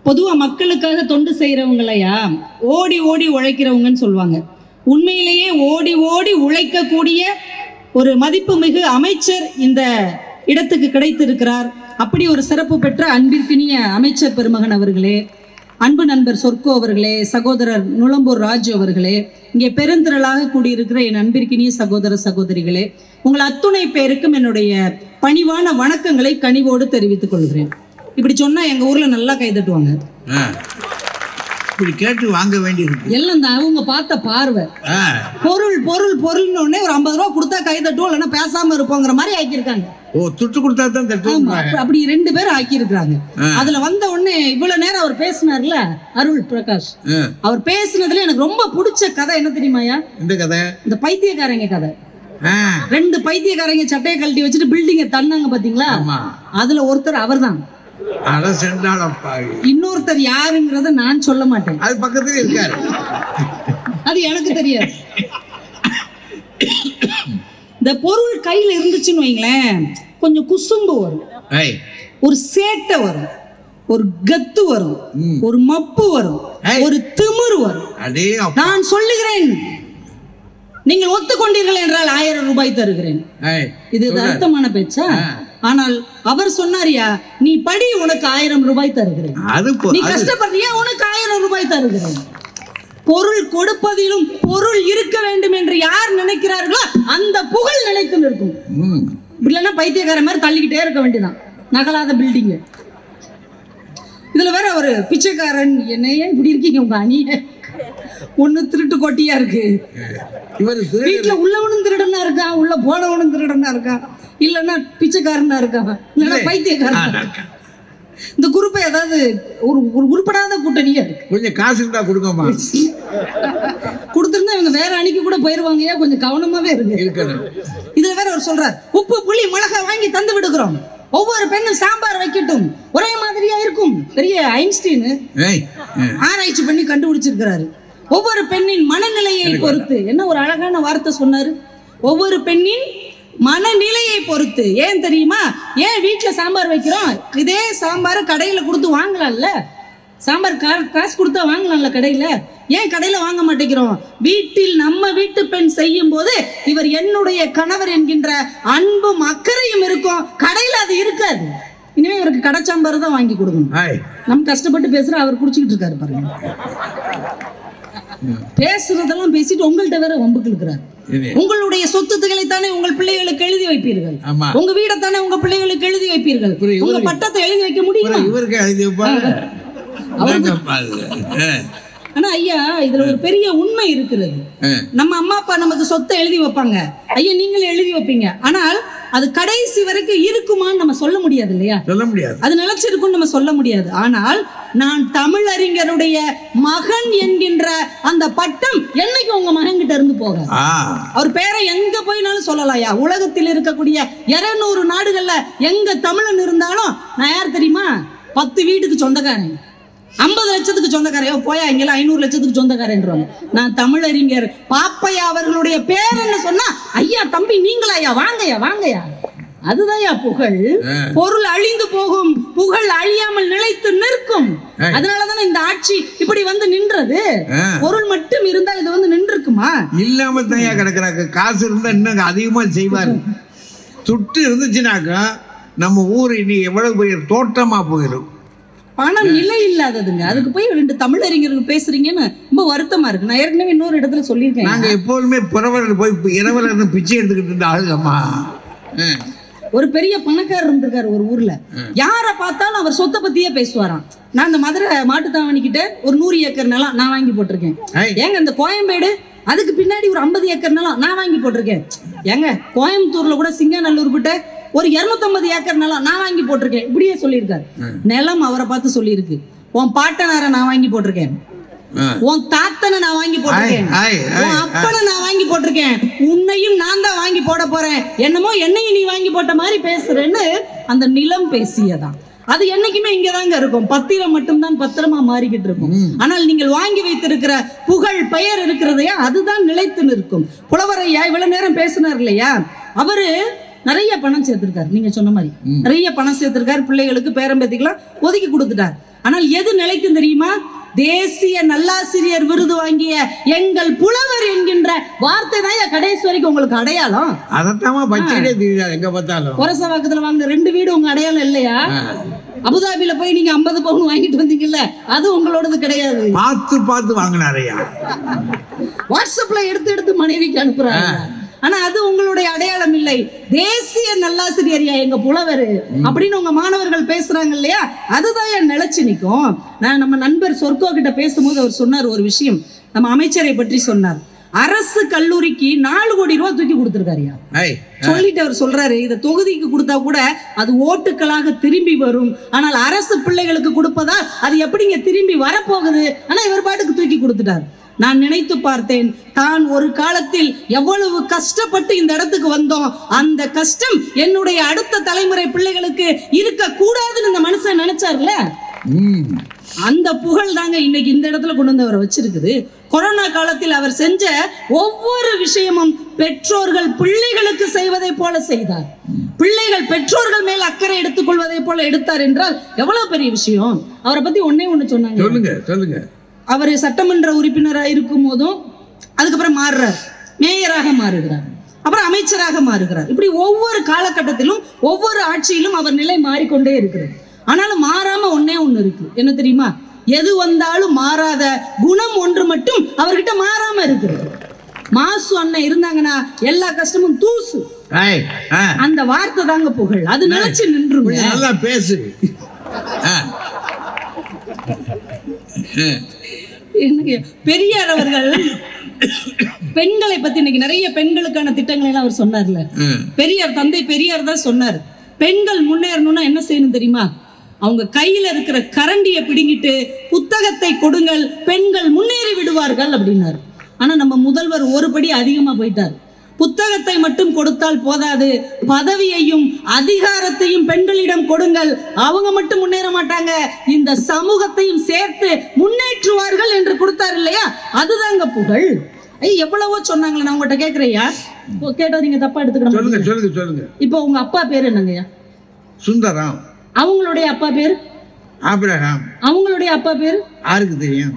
பொதுவாக மக்களுக்காக தொண்டு செய்கிறவங்களையா ஓடி ஓடி உழைக்கிறவங்கன்னு சொல்லுவாங்க உண்மையிலேயே ஓடி ஓடி உழைக்கக்கூடிய ஒரு மதிப்புமிகு அமைச்சர் இந்த இடத்துக்கு கிடைத்திருக்கிறார் அப்படி ஒரு சிறப்பு பெற்ற அன்பிற்கினிய அமைச்சர் பெருமகன் அவர்களே அன்பு நண்பர் சொர்க்கோ அவர்களே சகோதரர் நுளம்பூர் ராஜு அவர்களே இங்கே பெருந்திரளாக கூடியிருக்கிற என் அன்பிற்கினிய சகோதர சகோதரிகளே உங்கள் அத்துணை பேருக்கும் என்னுடைய பணிவான வணக்கங்களை கனிவோடு தெரிவித்துக் கொள்கிறேன் இப்படி சொன்னா எங்க ஊர்ல நல்லா கை தட்டுவாங்க ஆ. இப்படி கேட்டு வாங்க வேண்டியிருக்கு எல்லாம் இந்த அவங்க பார்த்த பார்வை ஆ. பொருள் பொருள் பொருள்னு உடனே ஒரு ஐம்பது ரூபா கொடுத்தா கை தட்டுவோம் இல்லைன்னா பேசாம இருப்போங்கிற மாதிரி ஆக்கியிருக்காங்க ஓ துட்டு கொடுத்தா தான் ஆமா, தட்டுவாங்க அப்ப- அப்படி ரெண்டு பேரும் ஆக்கியிருக்கிறாங்க ஆ. அதுல வந்த உடனே இவ்வளவு நேரம் அவர் பேசினார்ல அருள் பிரகாஷ் ஆ. அவர் பேசுனதுல எனக்கு ரொம்ப பிடிச்ச கதை என்ன தெரியுமாயா இந்த கதை இந்த பைத்தியக்காரங்க கதை ஆ. ரெண்டு பைத்தியக்காரங்க சட்டையை கழட்டி வச்சுட்டு பில்டிங்கை தன்னாங்க பாத்தீங்களா ஆமா அதுல ஒருத்தர் அவர்தான் அட செண்டாளப்பாவி இன்னொருத்தர் யாருங்கிறத நான் சொல்ல மாட்டேன் அது பக்கத்துல இருக்காரு அது எனக்கு தெரியாது இந்த பொருள் கையில இருந்துச்சுன்னு வைங்களேன் கொஞ்சம் குசும்பு வரும் ஐய் ஒரு சேட்டை வரும் ஒரு கத்து வரும் ம். ஒரு மப்பு வரும் ஏய். ஒரு திமிரு வரும் அடே அப்பா. நான் சொல்லுகிறேன் நீங்கள் ஒத்துக்கொண்டீர்கள் என்றால் ஆயிரம் ரூபாய் தருகிறேன் ஐய். இது இது அர்த்தமான பேச்சா ஆனால் அவர் சொன்னாரியா நீ படி உனக்கு ஆயிரம் ரூபாய் தருகிறேன் அது போ- நீ அது- கஷ்டப்படுறியா உனக்கு ஆயிரம் ரூபாய் தருகிறேன் பொருள் கொடுப்பதிலும் பொருள் இருக்க வேண்டும் என்று யார் நினைக்கிறார்களோ அந்த புகழ் நிலைத்து நிற்கும் ம். இல்லைன்னா பைத்தியக்கார மாதிரி தள்ளிக்கிட்டே இருக்க வேண்டியதான் நகலாத பில்டிங் இதுல வேற ஒரு பிச்சைக்காரன் என்னையே இப்படி இருக்கீங்க உங்க அணிய ஒண்ணு திருட்டு கொட்டியா இருக்கு இவரு திரு- வீட்டுல உள்ளவனும் திருடனா இருக்கான் உள்ள போனவனும் திருடனா இருக்கான் இல்லைன்னா பிச்சைக்காரனா இருக்கான் இல்லைன்னா ஆ, பைத்தியக்காரன் இருக்கா. இந்த குரூப்பை ஏதாவது ஒரு ஒரு உருப்படாத கூட்டணியா இருக்கு கொஞ்சம் காசு இருந்தா கொடுங்கம்மா கொடுத்திருந்தா இவங்க வேற அணிக்கு கூட போயிருவாங்கயா கொஞ்சம் கவனமாவே இருக்கு இருக்கணும் இதுல வேற அவர் சொல்றார் உப்பு புளி மிளகாய் வாங்கி தந்து விடுகிறோம் ஒவ்வொரு பெண்ணும் சாம்பார் வைக்கட்டும் ஒரே மாதிரியா இருக்கும் பெரிய ஐன்ஸ்டீன் ஏய் ஆ. ஆராய்ச்சி பண்ணி கண்டுபிடிச்சிருக்கிறாரு ஒவ்வொரு பெண்ணின் மனநிலையை பொறுத்து என்ன ஒரு அழகான வார்த்தை சொன்னாரு ஒவ்வொரு பெண்ணின் மனநிலையை பொறுத்து ஏன் தெரியுமா ஏன் வீட்ல சாம்பார் வைக்கிறோம் இதே சாம்பார் கடையில கொடுத்து வாங்கலாம்ல சாம்பார் கா- காசு கொடுத்தா வாங்கலாம்ல கடையில ஏன் கடையில வாங்க மாட்டேங்கிறோம் வீட்டில் நம்ம வீட்டு பெண் செய்யும் போது இவர் என்னுடைய கணவர் என்கின்ற அன்பும் அக்கறையும் இருக்கும் கடையில அது இருக்காது இனிமே இவருக்கு கடை சாம்பார் தான் வாங்கி கொடுக்கணும் ஐய். நம்ம கஷ்டப்பட்டு பேசுற அவர் குடிச்சுக்கிட்டு இருக்காரு பாருங்க பேசுறதெல்லாம் பேசிட்டு உங்கள்ட்ட வேற வம்புக்கு இருக்கிறார் இது. உங்களுடைய சொத்துக்களை தானே உங்கள் பிள்ளைகளுக்கு எழுதி வைப்பீர்கள் ஆமா உங்க வீடை தானே உங்க பிள்ளைகளுக்கு எழுதி வைப்பீர்கள் அப்புறம் உங்க இவரு- பட்டத்தை எழுதி வைக்க முடியுமா அப்புறம் இவருக்கு எழுதி வைப்பாங்க அவருக்கு- என்னப்பா இது? ஆ. ஆனா ஐயா இதுல ஒரு பெரிய உண்மை இருக்கிறது ஆ. நம்ம அம்மா அப்பா நமக்கு சொத்தை எழுதி வைப்பாங்க ஐயா நீங்களும் எழுதி வைப்பீங்க ஆனால் அது கடைசி வரைக்கும் இருக்குமான்னு நம்ம சொல்ல முடியாது இல்லையா சொல்ல முடியாது அது நிலைச்சிருக்கும்னு நம்ம சொல்ல முடியாது ஆனால் நான் தமிழறிஞருடைய மகன் என்கின்ற அந்த பட்டம் என்னைக்கு உங்க மகன் கிட்ட இருந்து போக ஆ அவர் பேரை எங்க போயினாலும் சொல்லலாம்யா உலகத்தில் இருக்கக்கூடிய இருநூறு நாடுகள்ல எங்க தமிழன் இருந்தாலும் நான் யார் தெரியுமா பத்து வீட்டுக்கு சொந்தக்காரன் ஐம்பது லட்சத்துக்கு சொந்தக்காரன் "ஏய், போயா இங்கெல்லாம் ஐநூறு லட்சத்துக்கு சொந்தக்காரன்றாங்க நான் தமிழறிஞர் பாப்பையா அவர்களுடைய பேர் என்ன சொன்னா ஐயா தம்பி நீங்களாயா வாங்கய்யா வாங்கய்யா அதுதான்யா புகழ் ஆ. பொருள் அழிந்து போகும் புகழ் அழியாமல் நிலைத்து நிற்கும் ஆ. அதனாலதானே இந்த ஆட்சி இப்படி வந்து நின்றது ஆ. பொருள் மட்டும் இருந்தால் இது வந்து நின்றுக்குமா இல்லாம தனியா கிடக்குறாங்க காசு இருந்தா இன்னும் அதிகமா செய்வாரு துட்டு இருந்துச்சுனாக்கா நம்ம ஊர் இனி எவ்வளவு பெரிய தோட்டமா போயிடும் பணம் நிலை இல்லாததுங்க அதுக்கு போய் ரெண்டு தமிழறிஞர்கள் பேசுறீங்கன்னு ரொம்ப வருத்தமா இருக்கு நான் ஏற்கனவே இன்னொரு இடத்துல சொல்லியிருக்கேன் நாங்க எப்போதுமே புறவரில் போய் இரவில் இருந்து பிச்சை எடுத்துக்கிட்டு இருந்த ஆளுங்கம்மா ஆ. ஒரு பெரிய பணக்காரர் இருந்திருக்காரு ஒரு ஊர்ல யாரை பார்த்தாலும் அவர் சொத்தை பத்தியே பேசுவாராம் நான் இந்த மதுரை மாட்டுத்தாவணி கிட்ட ஒரு நூறு ஏக்கர் நிலம் நான் வாங்கி போட்டிருக்கேன் ஐய். ஏங்க இந்த கோயம்பேடு அதுக்கு பின்னாடி ஒரு ஐம்பது ஏக்கர் நிலம் நான் வாங்கி போட்டிருக்கேன் ஏங்க கோயம்புத்தூர்ல கூட சிங்காநல்லூர் கிட்ட ஒரு 250 ஏக்கர் நிலம் நான் வாங்கி போட்டிருக்கேன் இப்படியே சொல்லியிருக்காரு நிலம் அவரை பார்த்து சொல்லியிருக்கு உன் பாட்டனாரை நான் வாங்கி போட்டிருக்கேன் ஆ. உன் தாத்தனை நான் வாங்கி போட்டிருக்கேன் ஐய், ஐய், உன் அப்பனை நான் வாங்கி போட்டிருக்கேன் உன்னையும் நான் தான் வாங்கி போட போறேன் என்னமோ என்னையும் நீ வாங்கி போட்ட மாதிரி பேசுறேன்னு அந்த நிலம் பேசியதான் அது என்னைக்குமே இங்கதாங்க இருக்கும் பத்திரம் மட்டும்தான் பத்திரமா மாறிக்கிட்டு இருக்கும் ஆனால் நீங்கள் வாங்கி வைத்திருக்கிற புகழ் பெயர் இருக்கிறதையா அதுதான் நிலைத்து நிற்கும் புலவரையா இவ்வளவு நேரம் பேசினார் இல்லையா அவரு நிறைய பணம் சேர்த்திருக்காரு நீங்க சொன்ன மாதிரி நிறைய பணம் சேர்த்திருக்காரு பிள்ளைகளுக்கு பேரம்பேத்திக்கெல்லாம் ஒதுக்கி கொடுத்துட்டார் ஆனால் எது நிலைக்கும் தெரியுமா தேசிய நல்லாசிரியர் விருது வாங்கிய எங்கள் புலவர் என்கின்ற வார்த்தை தான் கடைசி வரைக்கும் உங்களுக்கு அடையாளம் அதைத்தாமா பச்சையிலே தெரியுது எங்க பார்த்தாலும் ஒரசவாக்கத்துல வாங்கின ரெண்டு வீடு உங்க அடையாளம் இல்லையா அபுதாபில போய் நீங்க 50 பவுன் வாங்கிட்டு வந்தீங்கல்ல அது உங்களோடது கிடையாது பார்த்து பார்த்து வாங்கினாரையா வாட்ஸ்அப்ல எடுத்து எடுத்து மனைவிக்கு அனுப்புறாங்க ஆனா அது உங்களுடைய அடையாளம் இல்லை தேசிய நல்லாசிரியரியா எங்க புலவர் அப்படின்னு உங்க மாணவர்கள் பேசுறாங்க இல்லையா அதுதான் என் நிலைச்சு நிற்கும் நான் நம்ம நண்பர் சொர்க்கோ கிட்ட பேசும்போது அவர் சொன்னார் ஒரு விஷயம் நம்ம அமைச்சரை பற்றி சொன்னார் அரசு கல்லூரிக்கு நாலு கோடி ரூபாய் தூக்கி கொடுத்துருக்காருயா ஐய் சொல்லிட்டு அவர் சொல்றாரு இதை தொகுதிக்கு கொடுத்தா கூட அது ஓட்டுக்களாக திரும்பி வரும் ஆனால் அரசு பிள்ளைகளுக்கு கொடுப்பதால் அது எப்படிங்க திரும்பி வரப்போகுது ஆனா இவர் பாட்டுக்கு தூக்கி கொடுத்துட்டார் நான் நினைத்து பார்த்தேன் தான் ஒரு காலத்தில் எவ்வளவு கஷ்டப்பட்டு இந்த இடத்துக்கு வந்தோம் அந்த கஷ்டம் என்னுடைய அடுத்த தலைமுறை பிள்ளைகளுக்கு இருக்க கூடாதுன்னு இந்த மனுஷன் நினைச்சார்ல ம் அந்த புகழ் தாங்க இன்னைக்கு இந்த இடத்துல கொண்டு வந்து அவரை வச்சிருக்குது கொரோனா காலத்தில் அவர் செஞ்ச ஒவ்வொரு விஷயமும் பெற்றோர்கள் பிள்ளைகளுக்கு செய்வதை போல செய்தார் பிள்ளைகள் பெற்றோர்கள் மேல் அக்கறை எடுத்துக்கொள்வதை போல எடுத்தார் என்றால் எவ்வளவு பெரிய விஷயம் அவரை பத்தி ஒண்ணே ஒண்ணு சொன்னாங்க சொல்லுங்க சொல்லுங்க அவர் சட்டமன்ற உறுப்பினராக இருக்கும் போதும் அதுக்கப்புறம் மாறுறார் மேயராக மாறுகிறார் அப்புறம் அமைச்சராக மாறுகிறார் இப்படி ஒவ்வொரு காலகட்டத்திலும் ஒவ்வொரு ஆட்சியிலும் அவர் நிலை மாறிக்கொண்டே இருக்கிறது ஆனாலும் மாறாம ஒண்ணே ஒண்ணு இருக்கு என்ன தெரியுமா எது வந்தாலும் மாறாத குணம் ஒன்று மட்டும் அவர்கிட்ட மாறாம இருக்கிறது மாசு அண்ணன் இருந்தாங்கன்னா எல்லா கஷ்டமும் தூசு ஐய் ஆ அந்த வார்த்தை தாங்க புகழ் அது நினைச்சு நின்றுங்க கொஞ்சம் நல்லா பேசு ஆ எனக்கு பெரியார் அவர்கள் பெண்களை பத்தி இன்னைக்கு நிறைய பெண்களுக்கான திட்டங்களை எல்லாம் அவர் சொன்னார்ல ம் பெரியார் தந்தை பெரியார் தான் சொன்னார் பெண்கள் முன்னேறணும்னா என்ன செய்யணும் தெரியுமா அவங்க கையில இருக்கிற கரண்டியை பிடுங்கிட்டு புத்தகத்தை கொடுங்கள் பெண்கள் முன்னேறி விடுவார்கள் அப்படின்னாரு ஆனா நம்ம முதல்வர் ஒரு படி அதிகமா போயிட்டார் புத்தகத்தை மட்டும் கொடுத்தால் போதாது பதவியையும் அதிகாரத்தையும் பெண்களிடம் கொடுங்கள் அவங்க மட்டும் முன்னேற மாட்டாங்க இந்த சமூகத்தையும் சேர்த்து முன்னேற்றுவார்கள் என்று கொடுத்தார் இல்லையா அதுதாங்க புகழ் ஐய் எவ்வளவோ சொன்னாங்களே நான் உங்ககிட்ட கேட்குறையா கேட்டா நீங்க தப்பா எடுத்துக்கிட சொல்லுங்க மாட்டீங்க. சொல்லுங்க சொல்லுங்க இப்போ உங்க அப்பா பேர் என்னங்கய்யா சுந்தரம் அவங்களுடைய அப்பா பேர் ஆபிரகாம் அவங்களுடைய அப்பா பேர் யாருக்கு தெரியும்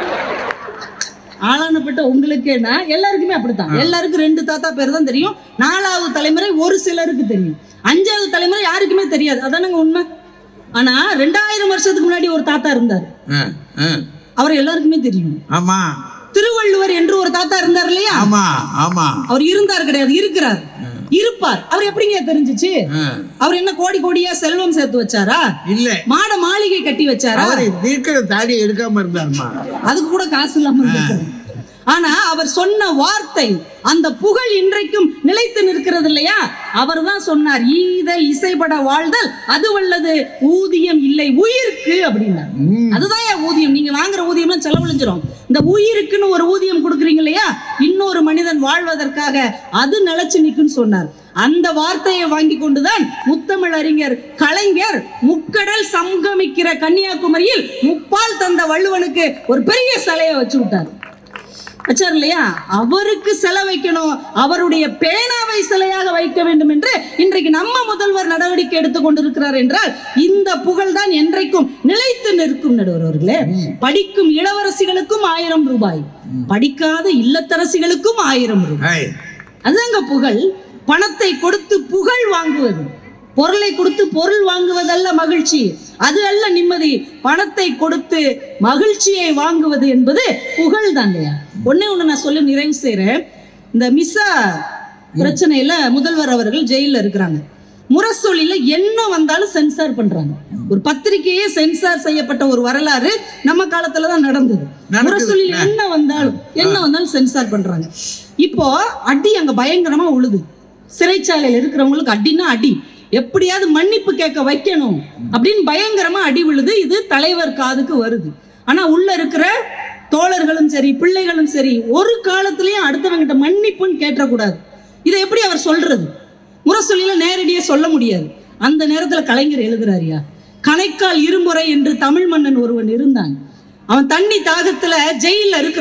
ஆளானப்பட்ட உங்களுக்கேனா எல்லாருக்குமே அப்படித்தான் எல்லாருக்கும் ரெண்டு தாத்தா பேர் தான் தெரியும் நாலாவது தலைமுறை ஒரு சிலருக்கு தெரியும் அஞ்சாவது தலைமுறை யாருக்குமே தெரியாது அதானங்க உண்மை ஆனா ரெண்டாயிரம் வருஷத்துக்கு முன்னாடி ஒரு தாத்தா இருந்தார் ஆ ஆ அவர் எல்லாருக்குமே தெரியும் ஆமா திருவள்ளுவர் என்று ஒரு தாத்தா இருந்தார் இல்லையா ஆமா ஆமா அவர் இருந்தார் கிடையாது இருக்கிறார் இருப்பார் அவர் எப்படிங்க தெரிஞ்சுச்சு ஆ. அவர் என்ன கோடி கோடியா செல்வம் சேர்த்து வச்சாரா இல்ல மாட மாளிகை கட்டி வச்சாரா அவரு தீர்க்கிற தாடியை எடுக்காம இருந்தாருமா அதுக்கு கூட காசு இல்லாம இருந்திருக்காரு. ஆனா அவர் சொன்ன வார்த்தை அந்த புகழ் இன்றைக்கும் நிலைத்து நிற்கிறது இல்லையா அவர் தான் சொன்னார் ஈதல் இசைப்பட வாழ்தல் அது வல்லது ஊதியம் இல்லை உயிருக்கு அப்படின்னார் ம். அதுதான் என் ஊதியம் நீங்க வாங்குற ஊதியம்லாம் செலவழிஞ்சிரும் இந்த உயிருக்குன்னு ஒரு ஊதியம் கொடுக்குறீங்க இல்லையா இன்னொரு மனிதன் வாழ்வதற்காக அது நிலைச்சு நிக்குன்னு சொன்னார் அந்த வார்த்தையை வாங்கி கொண்டுதான் முத்தமிழ் அறிஞர் கலைஞர் முக்கடல் சங்கமிக்கிற கன்னியாகுமரியில் முப்பால் தந்த வள்ளுவனுக்கு ஒரு பெரிய சிலையை வச்சு விட்டார் வச்சார் இல்லையா அவருக்கு சிலை வைக்கணும் அவருடைய பேனாவை சிலையாக வைக்க வேண்டும் என்று இன்றைக்கு நம்ம முதல்வர் நடவடிக்கை எடுத்துக் கொண்டிருக்கிறார் என்றால் இந்த புகழ் தான் என்றைக்கும் நிலைத்து நிற்கும் நடுவர் அவர்களே படிக்கும் இளவரசிகளுக்கும் ஆயிரம் ரூபாய் படிக்காத இல்லத்தரசிகளுக்கும் ஆயிரம் ரூபாய் ஐய் அதுதாங்க புகழ் பணத்தை கொடுத்து புகழ் வாங்குவது பொருளை கொடுத்து பொருள் வாங்குவதல்ல மகிழ்ச்சி அது அல்ல நிம்மதி பணத்தை கொடுத்து மகிழ்ச்சியை வாங்குவது என்பது புகழ் தாங்கய்யா ஒண்ணே ஒண்ணு நான் சொல்லி நிறைவு செய்றேன் இந்த மிஸ்ஸா பிரச்சனையில முதல்வர் அவர்கள் ஜெயில்ல இருக்கிறாங்க முரசொலியில என்ன வந்தாலும் சென்சார் பண்றாங்க ஒரு பத்திரிகையே சென்சார் செய்யப்பட்ட ஒரு வரலாறு நம்ம காலத்துல தான் நடந்தது நடக்குது. முரசொலியில் என்ன வந்தாலும் என்ன வந்தாலும் சென்சார் பண்றாங்க இப்போ அடி அங்க பயங்கரமா உழுது சிறைச்சாலையில் இருக்கிறவங்களுக்கு அடின்னா அடி எப்படியாவது மன்னிப்பு கேட்க வைக்கணும் அப்படின்னு பயங்கரமா அடி விழுது இது தலைவர் காதுக்கு வருது ஆனா உள்ள இருக்கிற தோழர்களும் சரி பிள்ளைகளும் சரி ஒரு காலத்திலயும் அடுத்தவங்கிட்ட மன்னிப்புன்னு கேட்டக்கூடாது இதை எப்படி அவர் சொல்றது முரசொலியில நேரடியா சொல்ல முடியாது அந்த நேரத்துல கலைஞர் எழுதுறாரியா கணைக்கால் இருமுறை என்று தமிழ் மன்னன் ஒருவன் இருந்தான் அவன் தண்ணி தாகத்துல ஜெயில்ல இருக்கிறான்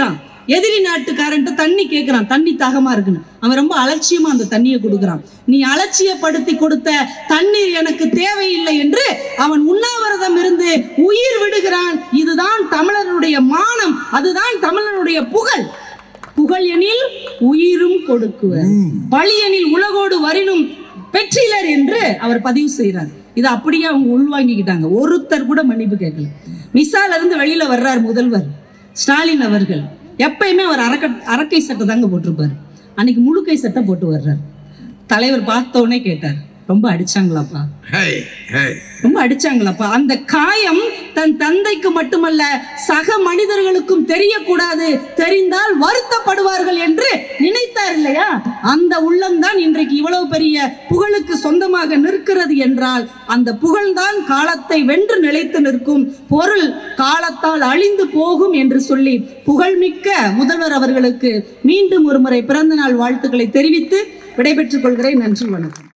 எதிரி நாட்டுக்காரன்ட்டு தண்ணி கேட்குறான் தண்ணி தாகமா இருக்குன்னு அவன் ரொம்ப அலட்சியமா அந்த தண்ணியை கொடுக்குறான் நீ அலட்சியப்படுத்தி கொடுத்த தண்ணீர் எனக்கு தேவையில்லை என்று அவன் உண்ணாவிரதம் இருந்து உயிர் விடுகிறான் இதுதான் தமிழனுடைய மானம் அதுதான் தமிழனுடைய புகழ் புகழ் எனில் உயிரும் கொடுக்குவர் பழியெனில் உலகோடு வரினும் பெற்றிலர் என்று அவர் பதிவு செய்கிறார் இதை அப்படியே அவங்க உள்வாங்கிக்கிட்டாங்க ஒருத்தர் கூட மன்னிப்பு கேட்கல மிசால இருந்து வெளியில வர்றார் முதல்வர் ஸ்டாலின் அவர்கள் எப்பயுமே அவர் அரக்க அரக்கை சட்டை தாங்க போட்டிருப்பாரு அன்னைக்கு முழுக்கை சட்டை போட்டு வர்றார் தலைவர் பார்த்த உடனே கேட்டார் ரொம்ப அடிச்சாங்களாப்பா ஹே ஹே ரொம்ப அடிச்சாங்களாப்பா அந்த காயம் தன் தந்தைக்கு மட்டுமல்ல சக மனிதர்களுக்கும் தெரியக்கூடாது தெரிந்தால் வருத்தப்படுவார்கள் என்று நினைத்தார் இல்லையா அந்த உள்ளம்தான் இன்றைக்கு இவ்வளவு பெரிய புகழுக்கு சொந்தமாக நிற்கிறது என்றால் அந்த புகழ்தான் காலத்தை வென்று நிலைத்து நிற்கும் பொருள் காலத்தால் அழிந்து போகும் என்று சொல்லி புகழ்மிக்க முதல்வர் அவர்களுக்கு மீண்டும் ஒருமுறை பிறந்த நாள் வாழ்த்துக்களை தெரிவித்து விடைபெற்றுக் கொள்கிறேன் நன்றி வணக்கம்